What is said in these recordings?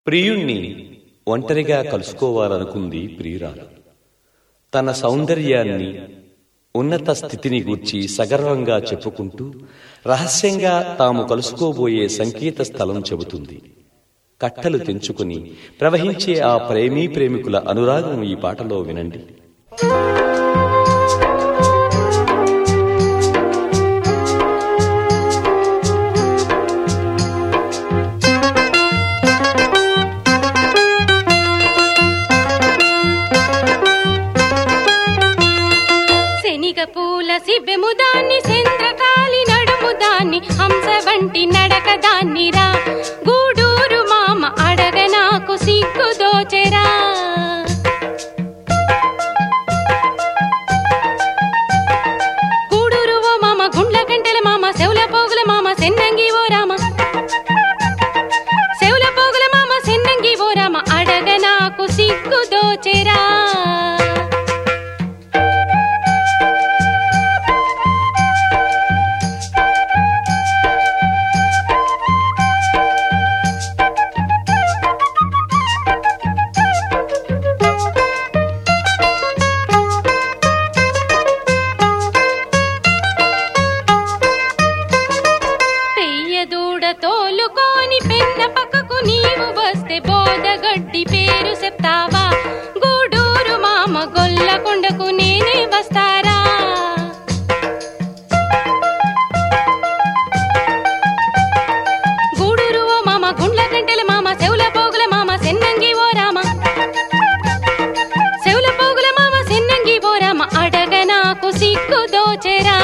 ప్రియుణ్ణి ఒంటరిగా కలుసుకోవాలనుకుంది ప్రియురాలు తన సౌందర్యాన్ని ఉన్నత స్థితిని గూర్చి సగర్వంగా చెప్పుకుంటూ రహస్యంగా తాము కలుసుకోబోయే సంకేత స్థలం చెబుతుంది కట్టలు తెంచుకుని ప్రవహించే ఆ ప్రేమీ ప్రేమికుల అనురాగం ఈ పాటలో వినండి శనిగ పూల సిబ్బెము దాన్ని చంద్రకాలి నడుము దాన్ని హంస వంటి నడక దాన్ని రా గూడూరు మామ అడగ నాకు సిగ్గు దోచెరా గూడూరు ఓ మామ గుండ్ల గంటెల మామ సెవుల పోగుల మామ సెన్నంగి ఓ రామ సెవుల పోగుల మామ సెన్నంగి ఓ రామ అడగ నాకు సిగ్గు దోచెరా పెయ్య దూడ తోలుకొని పెన్న పక్కకు నీవు వస్తే బోదగడ్డి పేరు చెప్తావా గూడూరు మామ గొల్లకొండకు నేనే వస్తారా గూడూరు ఓ మామ గుండ్ల గంటెల మామ చెవుల పోగుల మామ సెన్నంగి ఓ రామ చెవుల పోగుల మామ సెన్నంగి ఓ రామ అడగ నాకు సిగ్గు దోచెరా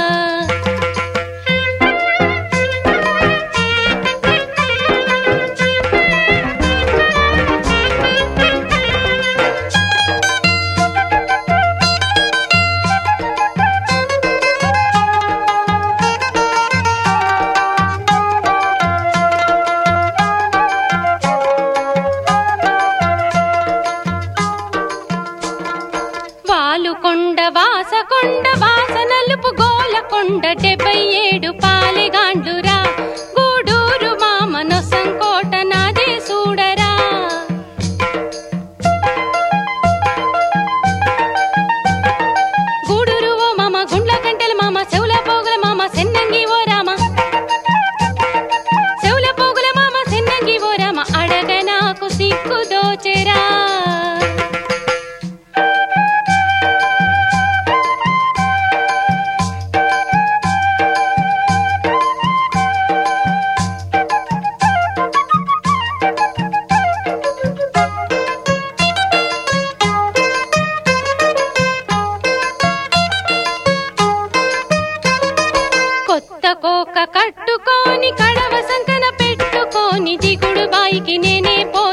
వాలుకొండ వాసకొండ వాస నలుపు గోలకొండ డెబ్బై ఏడు పాలెగాండ్లురా గూడూరు మామ నొసంకోట నాదే చూడరా గూడూరు ఓ మామ గుండ్ల గంటల మామ చెవుల పోగుల మామ సెన్నంగి ఓ రామ చెవుల పోగుల మామ సెన్నంగి ఓ రామ అడగ నాకు సిగ్గు దోచెరా కొత్త కోక కట్టుకొని కడవ సంకన పెట్టుకొని దిగుడు బాయికి నేనే పో